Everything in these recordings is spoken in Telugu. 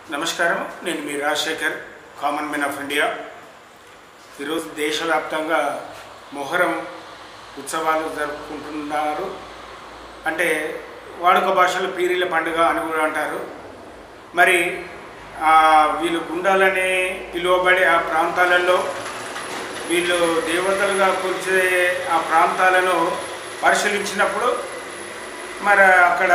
నమస్కారం నేను మీ Rajasekhar common men of India ఈరోజు దేశవ్యాప్తంగా మొహరం ఉత్సవాలు జరుపుకుంటున్నారు అంటే వాడుక భాషలో పీరీల పండుగ అని కూడా అంటారు మరి ఆ, వీళ్ళు గుండాలని పిలువబడే ఆ ప్రాంతాలలో వీళ్ళు దేవతలుగా కొలిచే ఆ ప్రాంతాలను పరిశీలించినప్పుడు మరి అక్కడ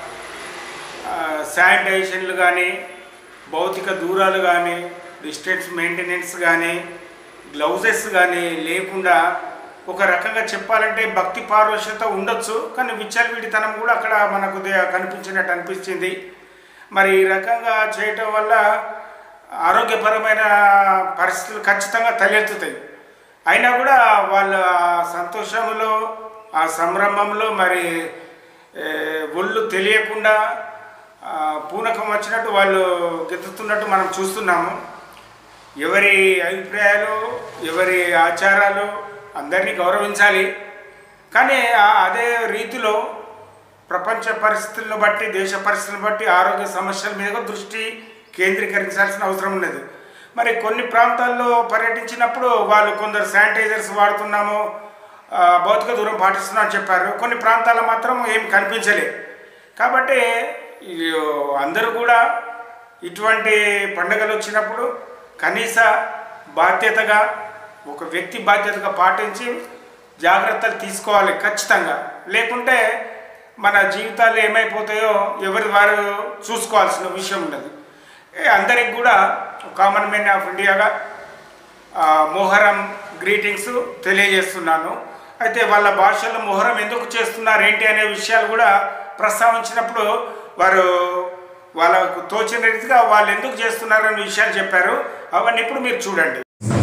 ఆ, శానిటైజేషన్లు కానీ భౌతిక దూరాలు కానీ డిస్టెన్స్ మెయింటెనెన్స్ కానీ గ్లౌజెస్ కానీ లేకుండా ఒక రకంగా చెప్పాలంటే భక్తి పారవశ్యత ఉండొచ్చు కానీ విచ్చలవిడితనం కూడా అక్కడ మనకు దే- కనిపించినట్టు అనిపించింది మరి ఈ రకంగా చేయటం వల్ల ఆరోగ్యపరమైన పరిస్థితులు ఖచ్చితంగా తలెత్తుతాయి అయినా కూడా వాళ్ళ ఆ సంతోషంలో ఆ సంభ్రమంలో మరి ఏ, ఒళ్ళు తెలియకుండా ఆ, పూనకం వచ్చినట్టు వాళ్ళు గెతుతున్నట్టు మనం చూస్తున్నాము ఎవరి అభిప్రాయాలు ఎవరి ఆచారాలు అందరినీ గౌరవించాలి కానీ ఆ- అదే రీతిలో ప్రపంచ పరిస్థితులను బట్టి దేశ పరిస్థితులను బట్టి ఆరోగ్య సమస్యల మీద కూడా దృష్టి కేంద్రీకరించాల్సిన అవసరం ఉన్నది మరి కొన్ని ప్రాంతాల్లో పర్యటించినప్పుడు వాళ్ళు కొందరు శానిటైజర్స్ వాడుతున్నాము ఆ, భౌతిక దూరం పాటిస్తున్నాం అని చెప్పారు కొన్ని ప్రాంతాల్లో మాత్రం ఏం కనిపించలేదు కాబట్టి ఈ అందరూ కూడా ఇటువంటి పండుగలు వచ్చినప్పుడు కనీస బాధ్యతగా ఒక వ్యక్తి బాధ్యతగా పాటించి జాగ్రత్తలు తీసుకోవాలి ఖచ్చితంగా లేకుంటే మన జీవితాలు ఏమైపోతాయో ఎవరి వారు చూసుకోవాల్సిన విషయం ఉన్నది ఏ, అందరికి కూడా కామన్ మెన్ ఆఫ్ ఇండియాగా ఆ, మొహరం గ్రీటింగ్స్ తెలియజేస్తున్నాను అయితే వాళ్ళ భాషలో మొహరం ఎందుకు చేస్తున్నారు ఏంటి అనే విషయాలు కూడా ప్రస్తావించినప్పుడు వారు వాళ్ళకు తోచిన రీతిగా వాళ్ళు ఎందుకు చేస్తున్నారు అనే విషయాలు చెప్పారు అవన్నీ ఇప్పుడు మీరు చూడండి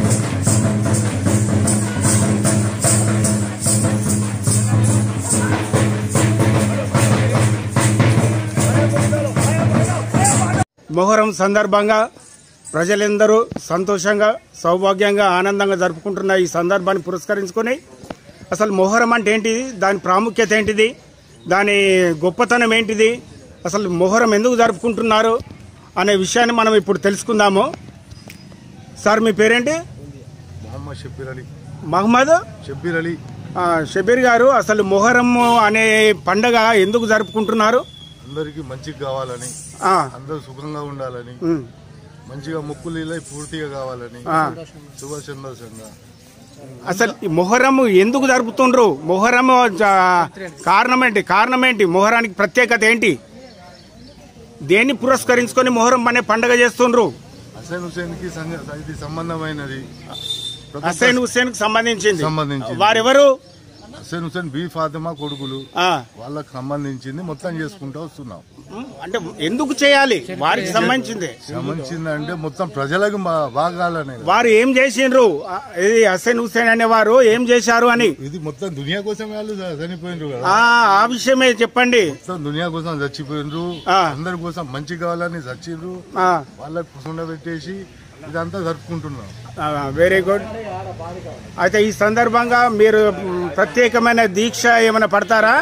మొహరం సందర్భంగా ప్రజలందరూ సంతోషంగా సౌభాగ్యంగా ఆనందంగా జరుపుకుంటున్న ఈ సందర్భాన్ని పురస్కరించుకొని అసలు మొహరం అంటే ఏంటిది దాని ప్రాముఖ్యత ఏంటిది దాని గొప్పతనం ఏంటిది అసలు మొహరం ఎందుకు జరుపుకుంటున్నారు అనే విషయాన్ని మనం ఇప్పుడు తెలుసుకుందాము సార్ మీ పేరేంటి మొహమ్మద్ షబ్బీర్ అలీ మహమ్మద్ షబ్బీర్ అలీ ఆ, షబీర్ గారు అసలు మొహరం అనే పండగ ఎందుకు జరుపుకుంటున్నారు అందరికీ మంచిగా కావాలని ఆ, అందరూ సుఖంగా ఉండాలని ఉమ్, మంచిగా మొక్కులు ఇలా పూర్తిగా కావాలని ఆ. శుభ సందర్శంగా అసలు ఈ మొహరం ఎందుకు జరుపుతుండ్రు మొహరం జా- కారణం ఏంటి కారణం ఏంటి మొహరానికి ప్రత్యేకత ఏంటి దేన్ని పురస్కరించుకొని మొహరం అనే పండగ చేస్తుండ్రు హసన్ హుసేన్ కి సంగ- ఇది సంబంధమైనది హసైన్ హుస్సేన్ కి సంబంధించింది సంబంధించింది. వారెవరు హసన్ హుసేన్ బి ఫాతిమా కొడుకులు ఆ, వాళ్ళకి సంబంధించింది మొత్తం చేసుకుంటూ వస్తున్నాం ఉమ్, అంటే ఎందుకు చేయాలి వారికి సంబంధించింది సంబంధించింది అంటే మొత్తం ప్రజలకు బా- బాగాలని వారు ఏం చేసిండ్రు ఆ, ఇది హసైన్ హుస్సేన్ అనేవారు ఏం చేశారు అని ఇది మొత్తం దునియా కోసం వాళ్ళు చ- చనిపోయినరు కదా ఆ ఆ విషయమే చెప్పండి మొత్తం దునియా కోసం చచ్చిపోయినరు ఆ. అందరి కోసం మంచి కావాలని చచ్చిండ్రు ఆ, వాళ్ళకి కుసుండ పెట్టేసి ఇదంతా జరుపుకుంటున్నాం వెరీ గుడ్ అయితే ఈ సందర్భంగా మీరు మ్, ప్రత్యేకమైన దీక్ష ఏమైనా పడతారా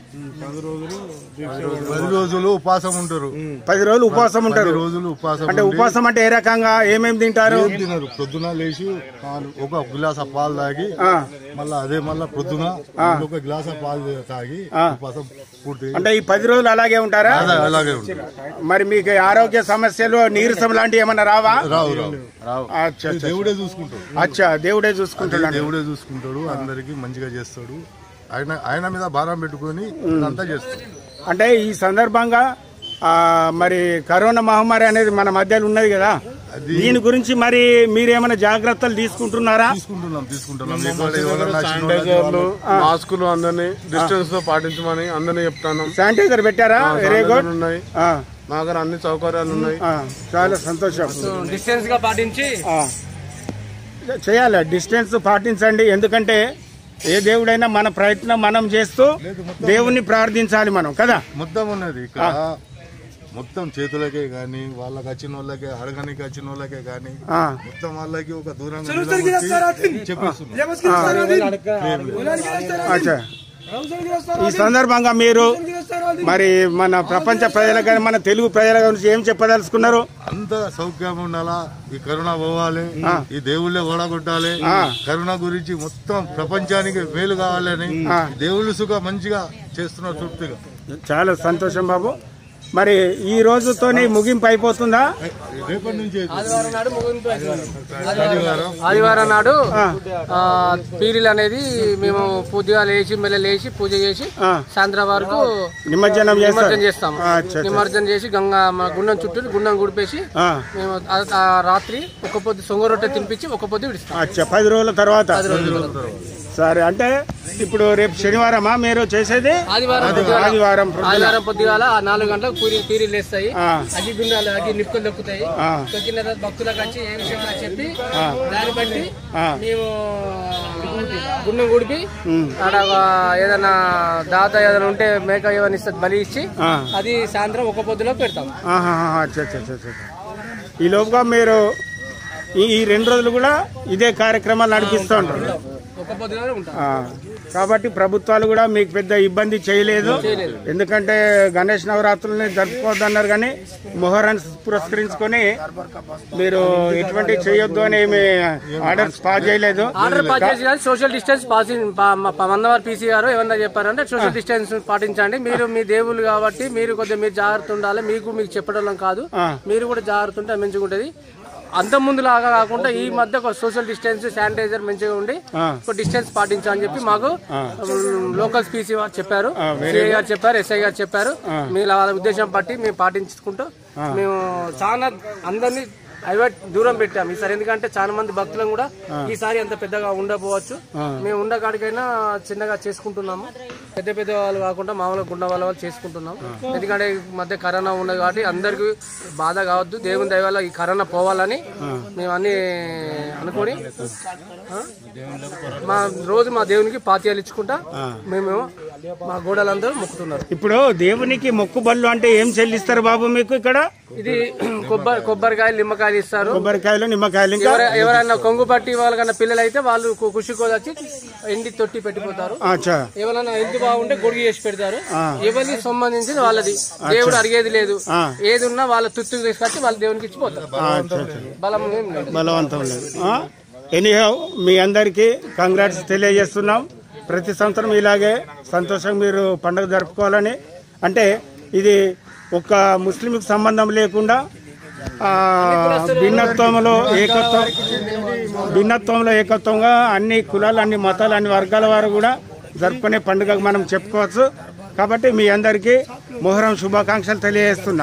పది రోజులు ఉపవాసం ఉంటారు పది రోజులు ఉపవాసం పది ఉంటారు రోజులు ఉపవాసం అంటే ఉండి ఉపవాసం అంటే ఏ రకంగా ఏమేమి తింటారు ఏం తినరు పొద్దున లేచి నాలుగు- ఒక గ్లాస్ పాలు తాగి ఆ, మళ్ళా అదే మళ్ళా పొద్దున ఒక గ్లాస్ పాలు తాగి ఆ. ఉపవాసం పూర్తి అంటే ఈ పది రోజులు అలాగే ఉంటారా అలా- అలాగే ఉంటుంది మరి మీకు ఆరోగ్య సమస్యలు నీరసం లాంటివి ఏమైనా రావా రావు రావు రావు అచ్చా అచ్చా. దేవుడే చూసుకుంటాడు అచ్చా దేవుడే చూసుకుంటున్నాడు దేవుడే చూసుకుంటాడు అందరికి మంచిగా చేస్తాడు ఆయన ఆయన మీద భారం పెట్టుకొని అంతా చేస్తాడు అంటే ఈ సందర్భంగా ఆ, మరి కరోనా మహమ్మారి అనేది మన మధ్యలో ఉన్నది కదా అది- దీని గురించి మరి మీరేమైనా జాగ్రత్తలు తీసుకుంటున్నారా తీసుకుంటున్నాం తీసుకుంటున్నాం ఎక్కడ ఎవరన్నా చిన్నోళ్ళకి శానిటైజర్లు వాళ్ళు- మాస్కులు అందరినీ డిస్టెన్స్ తో పాటించమని అందరినీ చెప్తాను శానిటైజర్ పెట్టారా వెరీ గుడ్ ఉన్నాయి ఆ, మా దగ్గర అన్ని సౌకర్యాలు ఉన్నాయి ఆ, చాలా సంతోషం డిస్టెన్స్ గా పాటించి ఆ. చేయాలి డిస్టెన్స్ పాటించండి ఎందుకంటే ఏ దేవుడైనా మన ప్రయత్నం మనం చేస్తూ దేవుణ్ణి ప్రార్థించాలి మనం కదా మొత్తం ఉన్నది ఇక్కడ మొత్తం చేతులకే గాని వాళ్ళకి వచ్చిన వాళ్ళకే అడగనికి వచ్చిన వాళ్ళకే గాని ఆ, మొత్తం వాళ్ళకి ఒక దూరంగా నిలబెట్టి చెప్పిస్తున్నాం అచ్చా ఈ సందర్భంగా మీరు మరి మన ప్రపంచ ప్రజలకు కానీ మన తెలుగు ప్రజల గురించి ఏం చెప్పదలుచుకున్నారు అంత సౌఖ్యం ఉండాలా ఈ కరోనా పోవాలి ఈ దేవుళ్ళే ఓడగొట్టాలి కరోనా గురించి మొత్తం ప్రపంచానికి మేలు కావాలని దేవుళ్ళు సుఖ మంచిగా చేస్తున్నారు తృప్తిగా చాలా సంతోషం బాబు మరి ఈ రోజుతోనే ముగింపు అయిపోతుందా రేపటి నుంచి ఆదివారం నాడు ముగింపు అవుతుంది. శనివారం ఆదివారం నాడు ఆ, పీరీలు అనేది మేము పూజగా లేచి మెల్ల లేచి పూజ చేసి ఆ. సాయంత్రం వరకు నిమజ్జనం చేస్తారు నిమజ్జనం చేస్తాం ఆ, అచ్చా, అచ్చా. నిమజ్జనం చేసి గంగా మా గుండం చుట్టూ గుండం గుడిపేసి ఆ, మేము ఆ- ఆ రాత్రి ఒక పొద్దు సొంగ రొట్టె తినిపించి ఒక పొద్దు విడుస్తాం అచ్చా పది రోజుల తర్వాత సరే అంటే ఇప్పుడు రేపు శనివారమా మీరు చేసేది ఆదివారం ఆదివారం ప్రొద్దున. ఆదివారం పొద్దుగాల ఆ నాలుగు గంటలకు పూరి పీరీలు వేస్తాయి ఆ. అగ్గి గుండాలు అగ్గి నిప్పులు దొక్కుతాయి ఆ. దొక్కిన తర్వాత భక్తులకు వచ్చి ఏ విషయం కూడా చెప్పి దాన్ని బట్టి ఆ. మేము గుండం గుడిపి ఆడ ఒక ఏదైనా దాత ఏదైనా ఉంటే మేక ఏమైనా ఇస్తే బలి ఇచ్చి ఆ. అది సాయంత్రం ఒక పొద్దులో పెడతాం ఆహాహా, అచ్చా అచ్చా అచ్చా, అచ్చా. ఈ లోపుగా మీరు ఈ ఈ రెండు రోజులు కూడా ఇదే కార్యక్రమాలు నడిపిస్తూ ఉంటారు ఒక పొద్దులోనే ఉంటాం ఆ, కాబట్టి ప్రభుత్వాలు కూడా మీకు పెద్ద ఇబ్బంది చేయలేదు ఎందుకంటే గణేష్ నవరాత్రుల్ని జరుపుకోవద్దన్నారు కానీ మొహరాన్ని పురస్కరించుకొని మీరు ఎటువంటి చేయొద్దు అని ఏమి ఆర్డర్స్ పాస్ చేయలేదు ఆర్డర్ పాస్ చేసి కానీ సోషల్ డిస్టెన్స్ పాసింగ్ మందవారి పీసీ గారు ఏమన్నా చెప్పారంటే సోషల్ డిస్టెన్స్ పాటించండి మీరు మీ దేవుళ్ళు కాబట్టి మీరు కొద్దిగా మీరు జాగ్రత్త ఉండాలి మీకు మీకు చెప్పడం కాదు ఆ. మీరు మీరు కూడా జాగ్రత్త ఉంటే మంచిగా ఉంటుంది అంత ముందు లాగా కాకుండా ఈ మధ్య ఒక సోషల్ డిస్టెన్స్ శానిటైజర్ మంచిగా ఉండి ఆ. ఒక డిస్టెన్స్ పాటించని చెప్పి మాకు లోకల్ పీసీ వారు చెప్పారు ఆ, సిఐ గారు చెప్పారు ఎస్ఐ గారు చెప్పారు మీ వాళ్ళ ఉద్దేశం బట్టి మేము పాటించుకుంటూ మేము చాలా అందరినీ అలవాటు దూరం పెట్టాం ఈసారి ఎందుకంటే చాలా మంది భక్తులను కూడా ఈసారి అంత పెద్దగా ఉండకపోవచ్చు మేము ఉండకాడికైనా చిన్నగా చేసుకుంటున్నాము పెద్ద పెద్ద వాళ్ళు కాకుండా మామూలుగా గుండె వాళ్ళ వాళ్ళు చేసుకుంటున్నాం ఎందుకంటే ఈ మధ్య కరోనా ఉన్నది కాబట్టి అందరికి బాధ కావద్దు దేవుని దయ వల్ల ఈ కరోనా పోవాలని మేము అన్ని అనుకొని ఆ? మా రోజు మా దేవునికి పాతీయాలు ఇచ్చుకుంటా మేము మా గోడలందరూ మొక్కుతున్నారు ఇప్పుడు దేవునికి మొక్కుబళ్ళు అంటే ఏం చెల్లిస్తారు బాబు మీకు ఇక్కడ ఇది కొబ్బరి కొబ్బరికాయలు నిమ్మకాయలు ఇస్తారు కొబ్బరికాయలు నిమ్మకాయలు ఇంకా ఎవర- ఎవరైనా కొంగు పట్టి వాళ్ళకన్నా పిల్లలు అయితే వాళ్ళు కు- కుషికోదొచ్చి ఎండి తొట్టి పెట్టిపోతారు అచ్చా ఎవరైనా హెల్త్ బాగుంటే గొడుగు చేసి పెడతారు ఎవరికి సంబంధించింది వాళ్ళది దేవుడు అడిగేది లేదు ఏది ఉన్నా వాళ్ళ తుత్తుకు తీసుకొచ్చి వాళ్ళ దేవునికి ఇచ్చిపోతారు అచ్చా అచ్చా బలం ఏం లేదు బలవంతం లేదు ఎనీహౌ మీ అందరికీ కంగ్రాట్స్ తెలియజేస్తున్నాం ప్రతి సంవత్సరం ఇలాగే సంతోషంగా మీరు పండుగ జరుపుకోవాలని అంటే ఇది ఒక ముస్లింకి సంబంధం లేకుండా ఆ, భిన్నత్వంలో ఏకత్వం భిన్నత్వంలో ఏకత్వంగా అన్ని కులాలు అన్ని మతాలు అన్ని వర్గాల వారు కూడా జరుపుకునే పండుగ మనం చెప్పుకోవచ్చు కాబట్టి మీ అందరికీ మొహరం శుభాకాంక్షలు తెలియజేస్తున్నా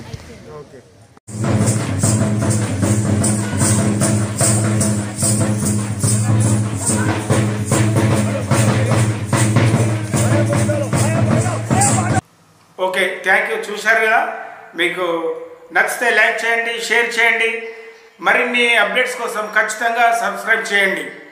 ఓకే థ్యాంక్ యూ చూశారు కదా మీకు నచ్చితే లైక్ చేయండి షేర్ చేయండి మరిన్ని అప్డేట్స్ కోసం ఖచ్చితంగా సబ్స్క్రైబ్ చేయండి